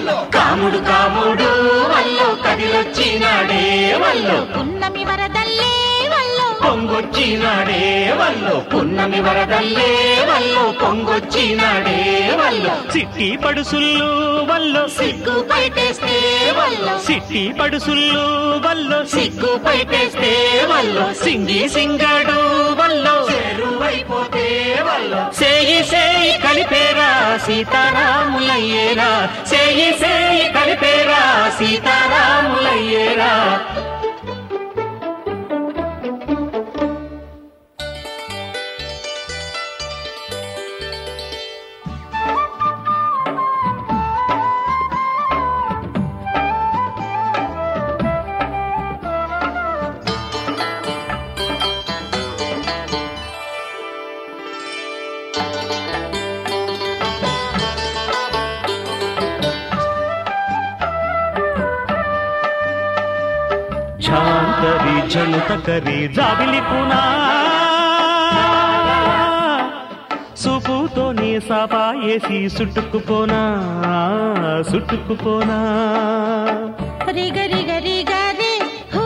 వల్లో కాముడు కాముడు వల్లో కదిలొచ్చినాడే వల్లో పున్నమి వరదల్లే వల్లో పొంగొచ్చినాడే వల్లో పున్నమి వరదల్లే వల్లో పొంగొచ్చినాడే వల్లో సిట్టి పడుసుళ్ళు వల్లో సిగ్గు పైటేస్తే వల్లో సిట్టి పడుసుళ్ళు వల్లో సిగ్గు పైటేస్తే వల్లో సింగి సింగడు వల్లో చెరువైపోతే వల్లో సేయి సేయి కలిపేరా సీతారాములయ్యేరా సేయి సేయి కలిపేరా సీతారాములయ్యేరా ఝాంకరి జనుతకరి జాబిలి పునా సుపుతోనే సభా ఏసి సుట్టుకుపోనా సుట్టుకుపోనా రిగ రిగ రిగ రే హో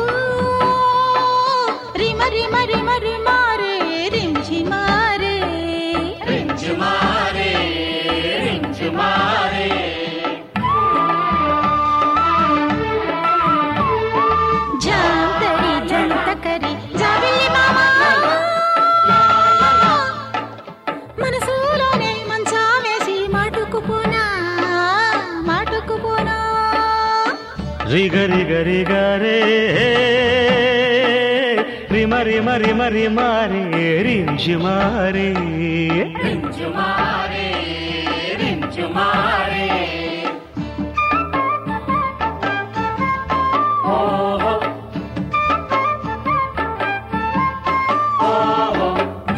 రిమ రిమ రిమ రిమ రే రించి మారే రించు మారే రించు మారే జాంతరి జంతకరి జాబిల్లి మామా మనసులోనే మంచా వేసి మాటుకుపోనా మాటుకుపోనా రిగ రిగ రిగ రే రిమ రిమ రిమ రిమ రే రింజి మారే రించు మారే రించు మారే ఓహో ఓహో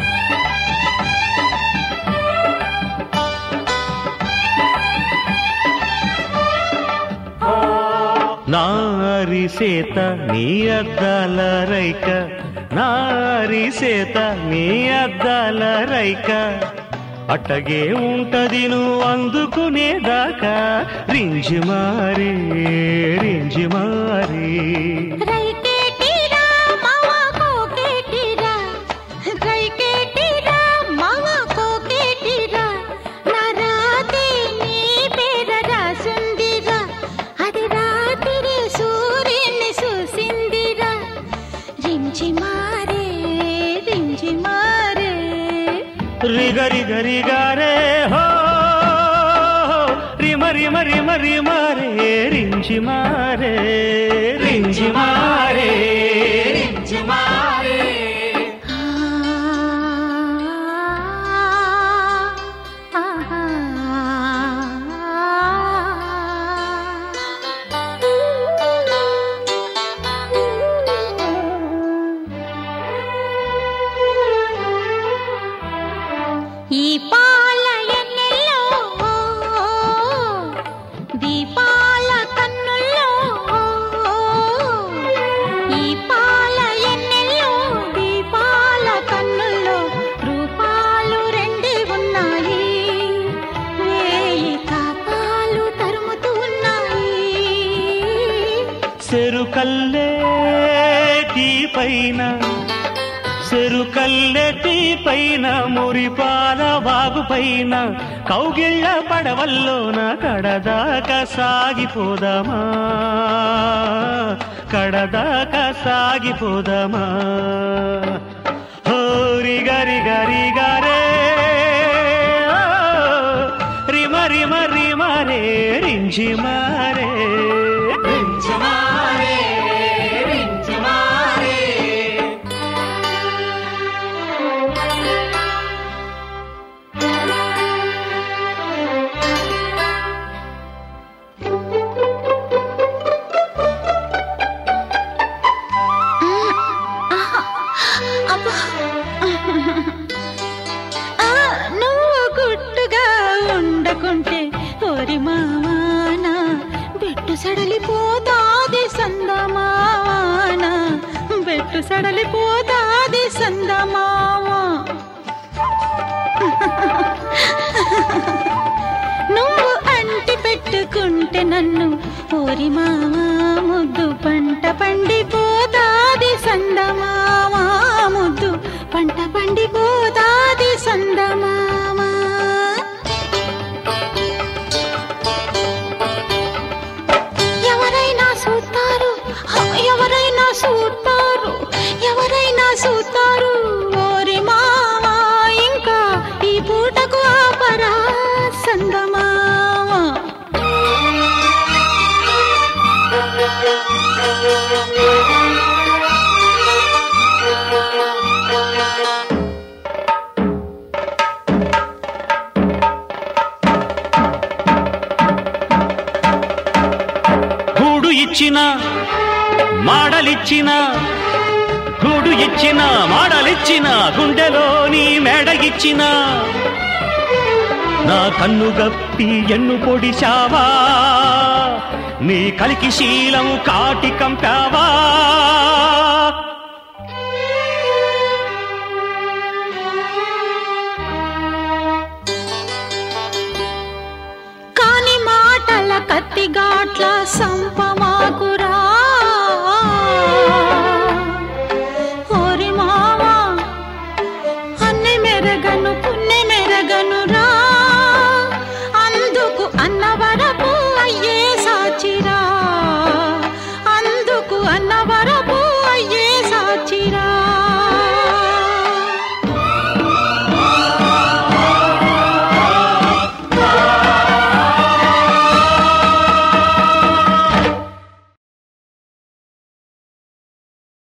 నారి సేత నీ అద్దాల రైక నారి సేత నీ అద్దాల రైక అట్టగే ఉంటది నువ్వు అందుకునేదాకా రింజి మారే రింజి మారే రైకేటిరా మావా కోకేటిరా రైకేటిరా మావా కోకేటిరా నా రాతే నీ పేర రాసుందిరా అది రాత్రి సూర్యుని చూసిందిరా రించి మారే రించి మారే రిగ రిగ రిగ రే హో రిమ రిమ రిమ రిమ రే రింజి మారే రింజి మారే రించు మారే ఆహా ఈ పాల ఎన్నెల్లో దీపాల కన్నుల్లో ఈ పాల ఎన్నెల్లో దీపాల కన్నుల్లో రూపాలు రెండే ఉన్నాయి వేయి తాపాలు తరుముతూ ఉన్నాయి చెరుకల్లే పైన చెరుకల్లె పైన మురిపాల వాగు పైన కౌగిళ్ళ పడవల్లోన కడదాకా సాగిపోదామా కడదాకా సాగిపోదామా హోరి గరి గరి గరే రిమ రిమ రిమ రే రింజి మారే రించు మారే రించు మారే అబ్బా ఆ, నువ్వు గుట్టుగా ఉండకుంటే ఓరి మావాన బెట్టు సడలిపోతాది సందమావాన బెట్టు సడలిపోతాది సందమావా నువ్వు అన్న అంటి పెట్టుకుంటే నన్ను ఓరి మామా ముద్దు పంట పండిపోతాది సందమామా ముద్దు పంట పండిపోతాది సందమామా ఎవరైనా చూస్తారు హ, ఎవరైనా చూస్తారు ఎవరైనా చూస్తారు ఓరి మామా ఇంకా ఈ పూటకు ఆపరా సందమామా గూడు ఇచ్చిన మాడలిచ్చిన గూడు ఇచ్చిన మాడలిచ్చిన గుండెలోని మెడ ఇచ్చిన నా కన్ను గప్పి ఎన్ను పొడిశావా నీ కలికి శీలం కాటి కంపావా